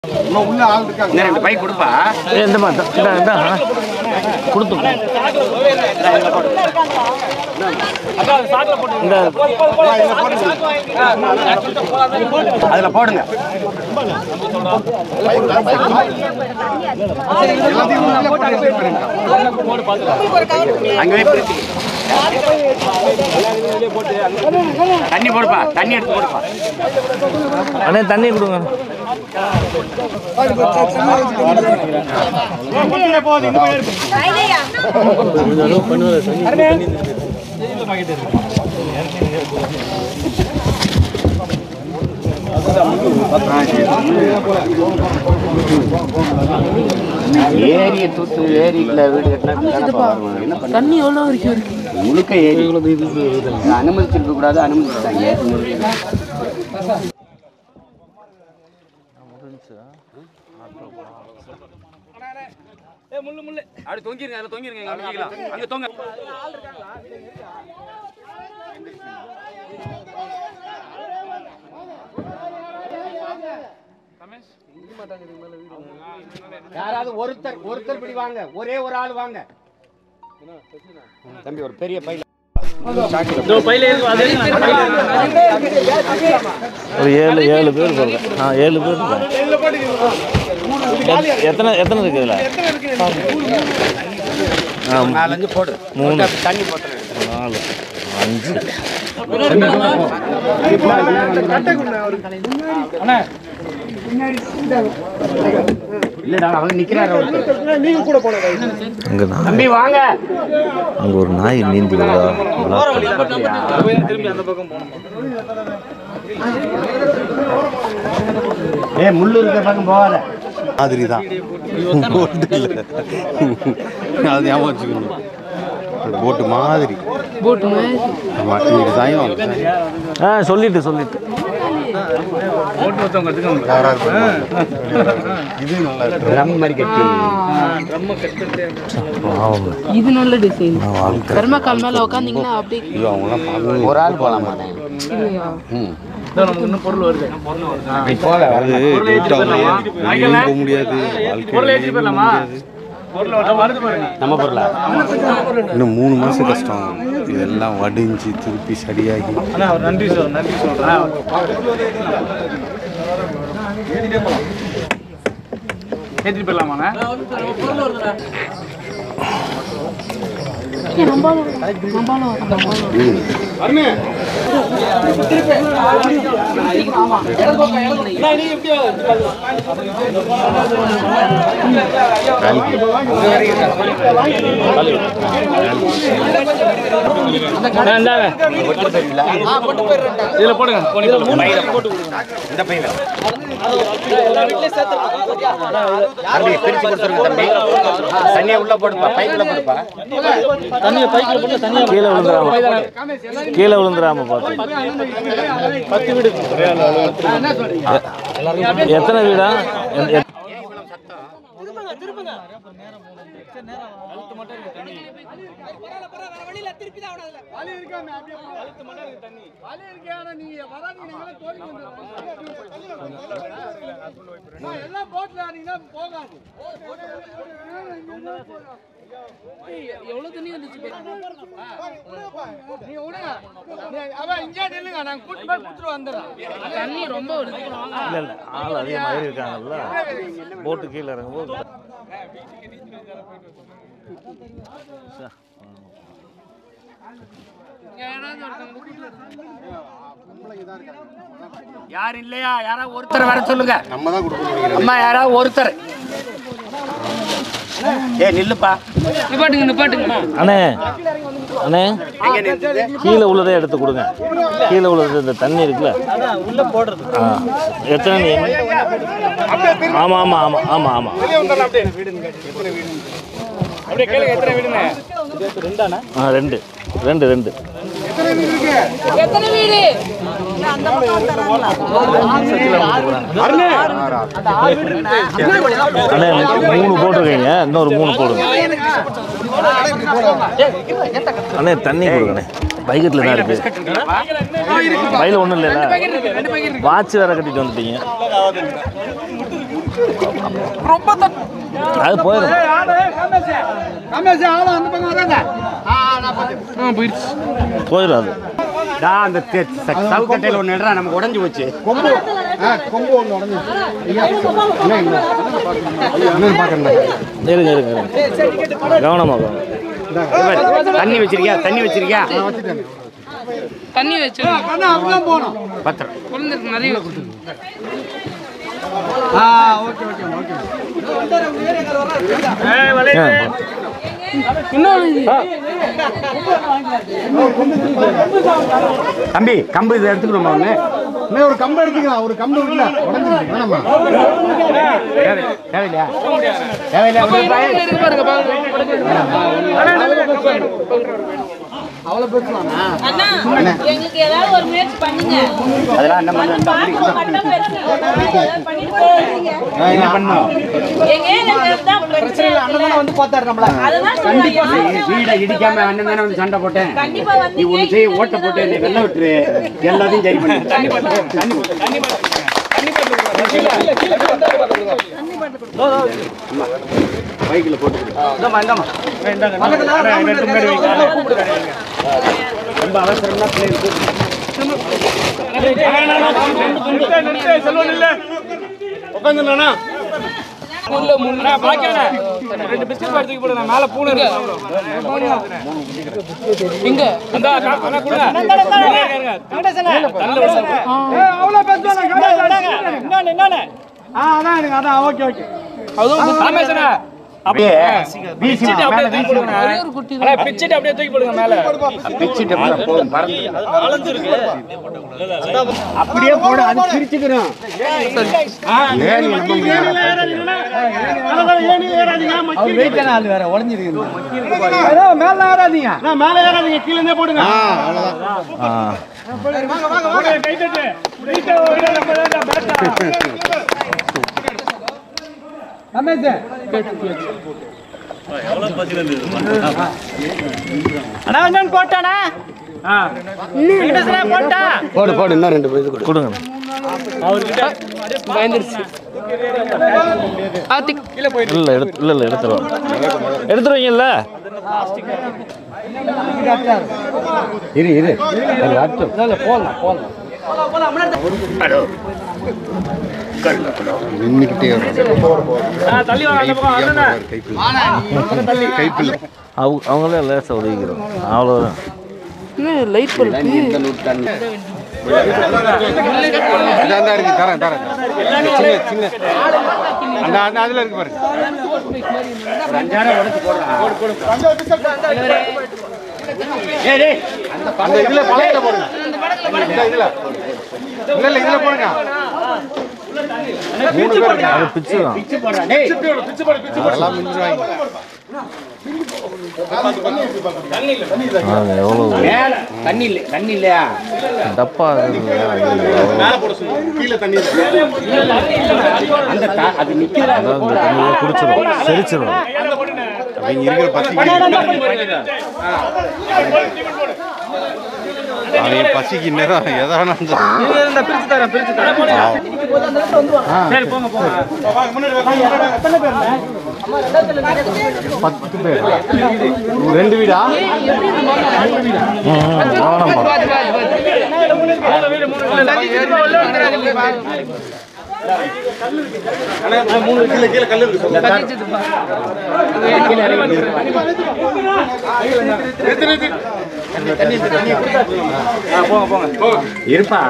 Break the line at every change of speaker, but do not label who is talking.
இன்னும் உள்ள ஆள் இருக்காங்க
இந்த ரெண்டு பைக் கொடுப்பா
ஏ இந்த மாதிரி தான் இந்தா இந்தா கொடுத்து இந்த
அதுல போடுங்க
எல்லாத்தையும் உள்ள போட்டு எடுத்துட்டு போயிருங்க.
அங்கவே பிரிச்சு தண்ணி போடுப்பா தண்ணி எடுத்து போடுப்பா
அண்ணே தண்ணி கொடுங்க
ஏரியை தூத்து ஏரிக்குள்ள வீடு கட்டினா தானப்பா வரும். என்ன பண்ண
தண்ணி எவ்வளோ வரைக்கும் இருக்கு
முழுக்க ஏரி அனுமதிச்சிருக்க கூடாது அனுமதிச்சிட்டாங்க அப்படி தொங்கிருங்க அதில் தொங்கிருங்க இங்க நிக்கலாம். அங்க தொங்க யாராவது ஒருத்தர் ஒருத்தர் இப்படி வாங்க ஒரே ஒரு ஆள் வாங்க தம்பி ஒரு பெரிய பையில
ஒரு ஏழு ஏழு பேர் போடுங்க ஆ ஏழு பேர் இருக்காங்க. எத்- எத்தனை எத்தனை இருக்கு இதில் ஆ
நாலஞ்சு போடு
மூணு.
தண்ணி போட்டுரு
நாலு அஞ்சு
இல்லடா அவங்க நிக்கிறாரு ஒருத்தர்.
அங்கே நாய்
தம்பி வாங்க
அங்கே ஒரு நாய் நீந்தி வருதா black
ஏ முள்ளு இருக்கிற பக்கம் போகாத
மாதிரி தான் போட்டு இல்லை அது ஞாபகம் வச்சுக்கணும் அது போட்டு மாதிரி
போட்டு மாதிரி
ஆமாம் இன்னைக்கு சாயம் வாங்க
ஆ சொல்லிட்டு சொல்லிட்டு
இது நல்லா இருக்கு
ரம் மாதிரி கட்டி
பாவம்
இது நல்ல டிசைன்
நான் வாழ்க்கை
பெருமாக்கால் மேல உட்காந்தீங்கன்னா அப்படியே
ஐயோ அவங்களாம் பார்க்கணும்
ஒரு ஆள் போலாமா
இல்லையா
அப்படி போல
அது லேட் ஆகும் வெளியும் போக முடியாது வாழ்க்கை முடியாது
நம்ம பொருளா
இன்னும் மூணு மாசம் கஷ்டம் இதெல்லாம் வடிஞ்சு திருப்பி சரியாகி
நம்பாலும் நம்பாலும் நம்பாலும்
இந்த பையில தம்பி பிரிச்சு கொடுத்துருங்க தம்பி தண்ணியை உள்ள போடுப்பா பைக்குள்ள போடுப்பா
கீழே விழுந்துடாம கீழே விழுந்துடாம பார்த்து எ- எத்தனை வீடா எ- எ-
எவ்வளவு தண்ணி வந்துச்சு தண்ணி ரொம்ப வருது
இல்ல இல்ல ஆள் அதிகமாக ஏறி இருக்காங்கல்ல போட்டு கீழே இறங்கும்போது ச,
யார் இல்லையா யாராவது ஒருத்தர் வர சொல்லுங்க
நம்ம தான் கொடுக்க முடியும்
அம்மா யாராவது ஒருத்தர் ஏ நில்லுப்பா
நிப்பாட்டுங்க நிப்பாட்டுங்க
அண்ணே அண்ணே
எங்க நின்றுது
கீழே உள்ளதே எடுத்து கொடுங்க கீழே உள்ளது இந்த தண்ணி இருக்குல்ல ஆ எத்தனை நீ ஆமாம் ஆமாம் ஆமாம் ஆமாம் ஆமாம் ஆ ரெண்டு ரெண்டு ரெண்டு
எத்தனை வீடு
அண்ணே மூணு போட்டிருக்கீங்க இன்னொரு மூணு போடுங்க அண்ணே தண்ணி கொடுங்கண்ணே பைக்கெட்டில் தான் இருக்கு பையில ஒன்றும் இல்லைல்ல வாட்ச் வேற கட்டிட்டு வந்துட்டீங்க
ரொம்ப தண்ணி
அது போயிடும்
ரமேஷ் ஆளும் அந்த பக்கம் வராங்க ஆ நான் பார்த்தேன்
ஆ போயிடுச்சு
போயிடும் அது
டா அந்த தெ- ச- சவுக்கட்டையில ஒன்று இடறா நமக்கு உடஞ்சி போச்சு
கொம்பு ஆ கொம்பு ஒன்று உடஞ்சி என்ன என்ன என்னன்னு பார்க்கறேன்
இருங்க இருங்க இருங்க கவனமாக கவனம்
இவர், தண்ணி வச்சிருக்கியா தண்ணி வச்சிருக்கியா
வச்சுட்டேன்
தண்ணி வச்சு
கண்ணா அப்படிதான் போகணும்
பத்திரம்
குழந்தைக்கு நிறைய வச்சு
ஆ ஓகே ஓகே ஓகே
இன்னொரு இது
தம்பி கம்பு இதை எடுத்துக்கணுமா ஒன்று
இன்னும் ஒரு கம்பு எடுத்துக்கலாம் ஒரு கம்பு இல்ல உடஞ்சிருச்சு வேணாமா
தேவை தேவையில்லையா தேவையில்லையா
அப்ப இன்னொரு இருக்கு பாருங்க பாருங்க
அவ்வளோ பேசலாமா
அண்ணா எங்களுக்கு ஏதாவது ஒரு முயற்சி பண்ணுங்க
அதெல்லாம் என்ன பண்ண
பாட்டு மட்டும் வச்சு ஏதாவது பண்ணிட்டு போறீங்க
என்ன பண்ணும்
எங்க எனக்கு தான் பிரச்சனை
அண்ணன் வந்து பார்த்தாரு நம்மள
அதுதான் சொல்றேன் யாரும்
வீடை இடிக்காம அண்ணன் தானே வந்து சண்டை போட்டேன்
கண்டிப்பா
நீ
வந்து
ஒன்று செய்ய ஓட்ட போட்டு என்னை வெள்ள விட்டுரு எல்லாத்தையும் சரி பண்ணி தண்ணி பண்ணு பைக்கில் போட்டு ரொம்ப அவசரம்னா பிள்ளைங்க
உள்ள முன்ன பாக்கல ரெண்டு பிஸ்கட் பார் தூக்கி போடுங்க மேல பூனை இருக்கு இங்க அந்த அண்ணா கொடுங்க
அவ்வளோ பேசுவாங்க ஆ அதான் எனக்கு அதான் ஓகே ஓகே
அதுவும் ராமேஸ்வரா
அப்படியே வீசி
பிச்சிட்டு அப்படியே
மேல
தூக்கி
வீசி
போடுங்க ஒரே ஒரு குட்டி அண்ணா பிச்சிட்டு அப்படியே தூக்கி போடுங்க மேல
பிச்சுட்டு போதும், போதும் பறந்து அப்படியே போடு அது பிரிச்சுக்கிறோம் ஏறி நம்ம
அவர் வெயிட் ஆள் வேற உடஞ்சிருக்கு மேல ஏறாதீங்க மேல ஏறாதீங்க கீழே இருந்தே போடுங்க
ஆ
ரமேஷ்
போடு போடு இன்னும் ரெண்டு பேருக்கு கொடு
கொடுங்க
பயந்துருச்சு ஆத்திக்
இல்லை எடுத்து இல்லை இல்லை எடுத்துருவோம் எடுத்துருவீங்கல்ல
இரு இரு அது வரட்டும்
போடலாம் போடலாம்
நின்றுக்கிட்டே
தள்ளி வாங்க அந்த பக்கம் அண்ணா
கைப்பில் கைப்பில்
அவங்க அவங்களே லேசாக உதவிக்கிறோம் அவ்வளோதான்
லைட் பல்பு
அந்த அந்த இருக்கு தரேன் தரேன் சின்ன சின்ன அந்த அந்த அதில் இருக்கு பாருங்க
ஏய் டேய்
அந்த இதில் பழையில போடுங்க இந்த இதில் இல்லை இல்லை இதில் போடுங்க மூணு பேர் இருக்காங்க.
அது பிச்சு தான்
பிச்சு போடுறா டேய்
அதெல்லாம் மிஞ்சிருவாங்க
அது எவ்வளோ
மேல தண்ணி இல்லை தண்ணி இல்லையா
டப்பா இருக்குது. அது
கீழே தண்ணி இருக்கு.
அந்த த- அது நிக்கிறா
அதான் இந்த தண்ணியை குடிச்சிடும் செரிச்சிடும்
அவங்க இருக்கிற பசிக்கு அவங்க பசிக்கு நேரம் எதான
பிரிச்சு தரேன் பிரிச்சு தரேன்
சரி போங்க போங்க
பத்து பேர் ரெண்டு வீடா
கவனம்
பாத்து பாத்து பாத்து
இருப்பா